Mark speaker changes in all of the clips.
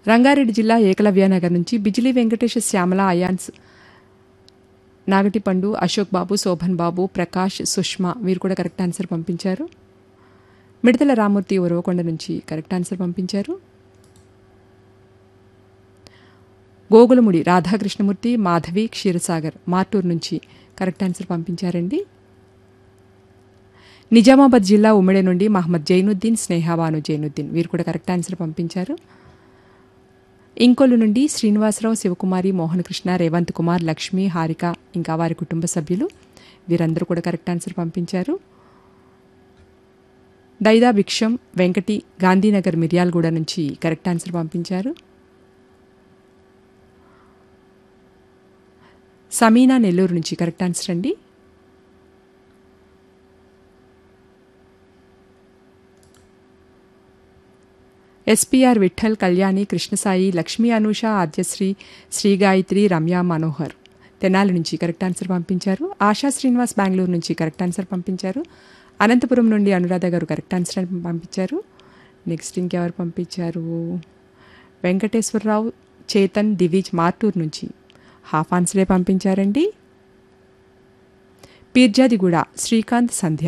Speaker 1: రంగారెడ్డి జిల్లా ఏకలవ్యనగర్ నుంచి బిజిలీ వెంకటేష్ శ్యామల అయాన్స్ నాగటిపండు అశోక్ బాబు శోభన్ బాబు ప్రకాష్ సుష్మా వీరు కూడా కరెక్ట్ ఆన్సర్ పంపించారు మిడతల రామూర్తి ఉరవకొండ నుంచి కరెక్ట్ ఆన్సర్ పంపించారు గోగులముడి రాధాకృష్ణమూర్తి మాధవి క్షీరసాగర్ మార్టూర్ నుంచి కరెక్ట్ ఆన్సర్ పంపించారండి నిజామాబాద్ జిల్లా ఉమ్మడి నుండి మహమ్మద్ జైనుద్దీన్ స్నేహాబాను జైనుద్దీన్ వీరు కూడా కరెక్ట్ ఆన్సర్ పంపించారు ఇంకొల్లు నుండి శ్రీనివాసరావు శివకుమారి మోహన్ కృష్ణ రేవంత్ కుమార్ లక్ష్మి హారిక ఇంకా వారి కుటుంబ సభ్యులు వీరందరూ కూడా కరెక్ట్ ఆన్సర్ పంపించారు దైదా భిక్షం వెంకటి గాంధీనగర్ మిర్యాలగూడ నుంచి కరెక్ట్ ఆన్సర్ పంపించారు సమీనా నెల్లూరు నుంచి కరెక్ట్ ఆన్సర్ అండి ఎస్పీఆర్ విఠల్ కళ్యాణి కృష్ణసాయి లక్ష్మీ అనూష ఆద్యశ్రీ శ్రీ గాయత్రి రమ్య మనోహర్ తెనాలి నుంచి కరెక్ట్ ఆన్సర్ పంపించారు ఆశా శ్రీనివాస్ బెంగళూరు నుంచి కరెక్ట్ ఆన్సర్ పంపించారు అనంతపురం నుండి అనురాధ గారు కరెక్ట్ ఆన్సర్ పంపించారు నెక్స్ట్ ఇంకెవరు పంపించారు వెంకటేశ్వరరావు చేతన్ దివిజ్ మార్టూర్ నుంచి హాఫ్ ఆన్సరే పంపించారండి పీర్జాదిగూడ శ్రీకాంత్ సంధ్య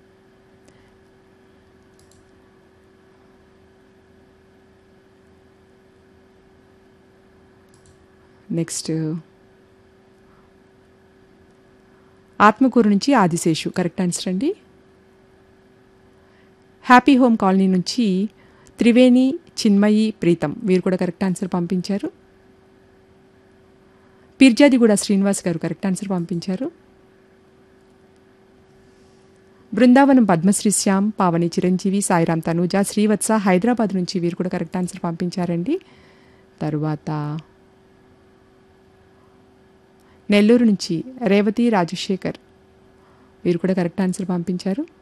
Speaker 1: నెక్స్ట్ ఆత్మకూరు నుంచి ఆదిశేషు కరెక్ట్ ఆన్సర్ అండి హ్యాపీ హోమ్ కాలనీ నుంచి త్రివేణి చిన్మయి ప్రీతం వీరు కూడా కరెక్ట్ ఆన్సర్ పంపించారు పిర్జాదిగూడ శ్రీనివాస్ గారు కరెక్ట్ ఆన్సర్ పంపించారు బృందావనం పద్మశ్రీ శ్యామ్ పావని చిరంజీవి సాయిరామ్ తనూజ శ్రీవత్స హైదరాబాద్ నుంచి వీరు కూడా కరెక్ట్ ఆన్సర్ పంపించారండి తరువాత నెల్లూరు నుంచి రేవతి రాజశేఖర్ వీరు కూడా కరెక్ట్ ఆన్సర్ పంపించారు